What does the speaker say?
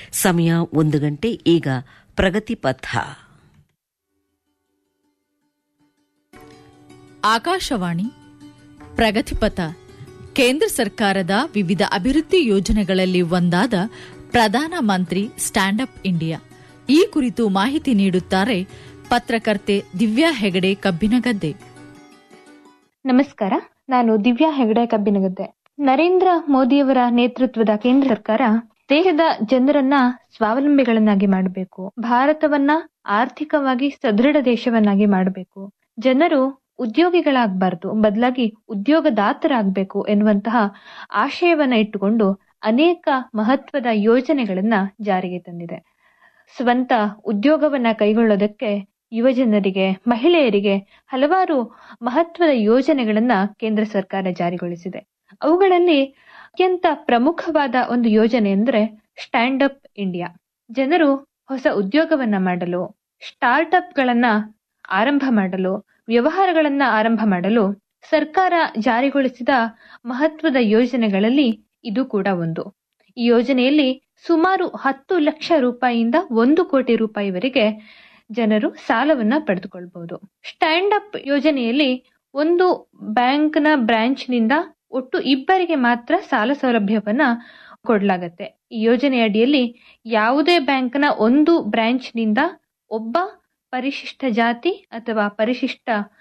ಸಮಯ ಒಂದು ಗಂಟೆ ಈಗ ಪ್ರಗತಿ ಪಥ ಆಕಾಶವಾಣಿ ಪ್ರಗತಿಪಥ ಕೇಂದ್ರ ಸರ್ಕಾರದ ವಿವಿಧ ಅಭಿವೃದ್ಧಿ ಯೋಜನೆಗಳಲ್ಲಿ ಒಂದಾದ ಪ್ರಧಾನ ಮಂತ್ರಿ ಸ್ಟ್ಯಾಂಡ್ ಅಪ್ ಇಂಡಿಯಾ ಈ ಕುರಿತು ಮಾಹಿತಿ ನೀಡುತ್ತಾರೆ ಪತ್ರಕರ್ತೆ ದಿವ್ಯಾ ಹೆಗಡೆ ಕಬ್ಬಿನಗದ್ದೆ ನಮಸ್ಕಾರ ನಾನು ದಿವ್ಯಾ ಹೆಗಡೆ ಕಬ್ಬಿನಗದ್ದೆ ನರೇಂದ್ರ ಮೋದಿಯವರ ನೇತೃತ್ವದ ಕೇಂದ್ರ ಸರ್ಕಾರ ದೇಶದ ಜನರನ್ನ ಸ್ವಾವಲಂಬಿಗಳನ್ನಾಗಿ ಮಾಡಬೇಕು ಭಾರತವನ್ನ ಆರ್ಥಿಕವಾಗಿ ಸದೃಢ ದೇಶವನ್ನಾಗಿ ಮಾಡಬೇಕು ಜನರು ಉದ್ಯೋಗಿಗಳಾಗಬಾರದು ಬದಲಾಗಿ ಉದ್ಯೋಗದಾತರಾಗಬೇಕು ಎನ್ನುವಂತಹ ಆಶಯವನ್ನ ಇಟ್ಟುಕೊಂಡು ಅನೇಕ ಮಹತ್ವದ ಯೋಜನೆಗಳನ್ನ ಜಾರಿಗೆ ತಂದಿದೆ ಸ್ವಂತ ಉದ್ಯೋಗವನ್ನ ಕೈಗೊಳ್ಳೋದಕ್ಕೆ ಯುವಜನರಿಗೆ ಮಹಿಳೆಯರಿಗೆ ಹಲವಾರು ಮಹತ್ವದ ಯೋಜನೆಗಳನ್ನ ಕೇಂದ್ರ ಸರ್ಕಾರ ಜಾರಿಗೊಳಿಸಿದೆ ಅವುಗಳಲ್ಲಿ ಅತ್ಯಂತ ಪ್ರಮುಖವಾದ ಒಂದು ಯೋಜನೆ ಅಂದ್ರೆ ಸ್ಟ್ಯಾಂಡ್ ಅಪ್ ಇಂಡಿಯಾ ಜನರು ಹೊಸ ಉದ್ಯೋಗವನ್ನ ಮಾಡಲು ಸ್ಟಾರ್ಟ್ಅಪ್ ಗಳನ್ನ ಆರಂಭ ಮಾಡಲು ವ್ಯವಹಾರಗಳನ್ನ ಆರಂಭ ಮಾಡಲು ಸರ್ಕಾರ ಜಾರಿಗೊಳಿಸಿದ ಮಹತ್ವದ ಯೋಜನೆಗಳಲ್ಲಿ ಇದು ಕೂಡ ಒಂದು ಈ ಯೋಜನೆಯಲ್ಲಿ ಸುಮಾರು ಹತ್ತು ಲಕ್ಷ ರೂಪಾಯಿಯಿಂದ ಒಂದು ಕೋಟಿ ರೂಪಾಯಿವರೆಗೆ ಜನರು ಸಾಲವನ್ನ ಪಡೆದುಕೊಳ್ಬಹುದು ಸ್ಟ್ಯಾಂಡ್ ಅಪ್ ಯೋಜನೆಯಲ್ಲಿ ಒಂದು ಬ್ಯಾಂಕ್ನ ಬ್ರಾಂಚ್ನಿಂದ ಒಟ್ಟು ಇಬ್ಬರಿಗೆ ಮಾತ್ರ ಸಾಲ ಸೌಲಭ್ಯವನ್ನ ಕೊಡಲಾಗತ್ತೆ ಈ ಯೋಜನೆ ಅಡಿಯಲ್ಲಿ ಯಾವುದೇ ಬ್ಯಾಂಕ್ನ ಒಂದು ಬ್ರಾಂಚ್ನಿಂದ ಒಬ್ಬ ಪರಿಶಿಷ್ಟ ಜಾತಿ ಅಥವಾ ಪರಿಶಿಷ್ಟ